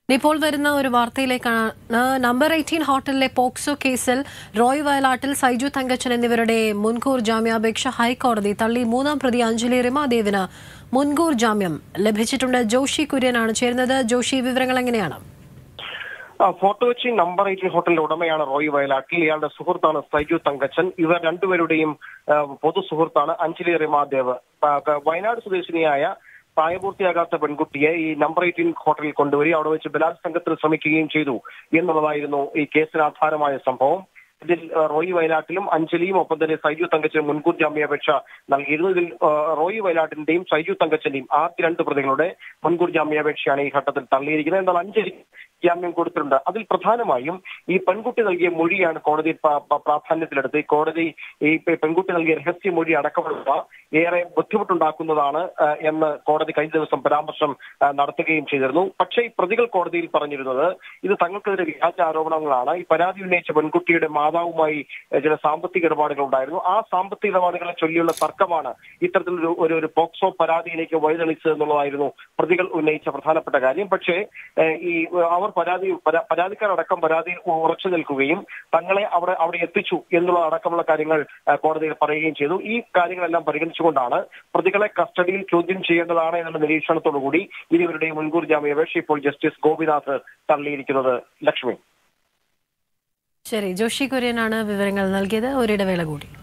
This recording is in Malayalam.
ഇപ്പോൾ വരുന്ന ഒരു വാർത്തയിലേക്കാണ് നമ്പർ എയ്റ്റീൻ ഹോട്ടലിലെ പോക്സോ കേസിൽ റോയ് വയലാട്ടിൽ സൈജു തങ്കച്ചൻ എന്നിവരുടെ മുൻകൂർ ജാമ്യാപേക്ഷ ഹൈക്കോടതി തള്ളി മൂന്നാം പ്രതി അഞ്ജലി റിമാദേവിന് മുൻകൂർ ജാമ്യം ലഭിച്ചിട്ടുണ്ട് ജോഷി കുര്യനാണ് ചേരുന്നത് ജോഷി വിവരങ്ങൾ എങ്ങനെയാണ് ആ, ഫോർട്ട് കൊച്ചി നമ്പർ എയ്റ്റീൻ ഹോട്ടലിന്റെ ഉടമയാണ് റോയ് വയലാട്ടിൽ ഇയാളുടെ സുഹൃത്താണ് സൈജു തങ്കച്ചൻ ഇവർ രണ്ടുപേരുടെയും ആ, പൊതു സുഹൃത്താണ് അഞ്ജലി റിമാദേവ് ആ, ക- വയനാട് സ്വദേശിനിയായ പ്രായപൂർത്തിയാകാത്ത പെൺകുട്ടിയെ ഈ നമ്പർ എയ്റ്റീൻ ഹോട്ടലിൽ കൊണ്ടുവരികയും അവിടെ വെച്ച് ബലാത്സംഗത്തിന് ശ്രമിക്കുകയും ചെയ്തു എന്നുള്ളതായിരുന്നു ഈ കേസിന് ആധാരമായ സംഭവം ഇതിൽ ആ, റോയി വയലാട്ടിലും അഞ്ജലിയും ഒപ്പം തന്നെ സൈജു തങ്കച്ചനും മുൻകൂർ ജാമ്യാപേക്ഷ നൽകിയിരുന്നു ഇതിൽ ആ, റോയി വയലാട്ടിന്റെയും സൈജു തങ്കച്ചന്റെയും ആദ്യ രണ്ട് പ്രതികളുടെ മുൻകൂർ ജാമ്യാപേക്ഷയാണ് ഈ ഘട്ടത്തിൽ തള്ളിയിരിക്കുന്നത് എന്നാൽ അഞ്ജലി ജാമ്യം കൊടുത്തിട്ടുണ്ട് അതിൽ പ്രധാനമായും ഈ പെൺകുട്ടി നൽകിയ മൊഴിയാണ് കോടതി പ- പ- പ്രാധാന്യത്തിലെടുത്ത് ഈ കോടതി ഈ പെ- പെൺകുട്ടി നൽകിയ രഹസ്യ മൊഴി അടക്കമുള്ള ഏറെ ബുദ്ധിമുട്ടുണ്ടാക്കുന്നതാണ് ആ, എന്ന് കോടതി കഴിഞ്ഞ ദിവസം പരാമർശം ആ, നടത്തുകയും ചെയ്തിരുന്നു പക്ഷേ ഈ പ്രതികൾ കോടതിയിൽ പറഞ്ഞിരുന്നത് ഇത് തങ്ങൾക്കെതിരെ വ്യാജ ആരോപണങ്ങളാണ് ഈ പരാതി ഉന്നയിച്ച പെൺകുട്ടിയുടെ മാതാവുമായി ആ, ചില സാമ്പത്തിക ഇടപാടുകൾ ഉണ്ടായിരുന്നു ആ സാമ്പത്തിക ഇടപാടുകളെ ചൊല്ലിയുള്ള തർക്കമാണ് ഇത്തരത്തിലൊരു ഒരു ഒരു പോക്സോ പരാതിയിലേക്ക് വഴിതെളിച്ചത് എന്നുള്ളതായിരുന്നു പ്രതികൾ ഉന്നയിച്ച പ്രധാനപ്പെട്ട കാര്യം പക്ഷേ ഏഹ്, ഈ അവർ പരാതി പരാ- പരാതിക്കാരടക്കം പരാതിയിൽ ഉറച്ചു നിൽക്കുകയും തങ്ങളെ അവിടെ അവിടെ എത്തിച്ചു എന്നുള്ള അടക്കമുള്ള കാര്യങ്ങൾ ഏഹ്, കോടതിയിൽ പറയുകയും ചെയ്തു ഈ കാര്യങ്ങളെല്ലാം പരിഗണിച്ചുകൊണ്ടാണ് പ്രതികളെ കസ്റ്റഡിയിൽ ചോദ്യം ചെയ്യേണ്ടതാണ് എന്നുള്ള നിരീക്ഷണത്തോടുകൂടി ഇരുവരുടെയും മുൻകൂർ ജാമ്യാപേക്ഷ ഇപ്പോൾ ജസ്റ്റിസ് ഗോപിനാഥ് തള്ളിയിരിക്കുന്നത് ലക്ഷ്മി ശരി ജോഷി കുര്യനാണ് വിവരങ്ങൾ നൽകിയത് ഒരിടവേള കൂടി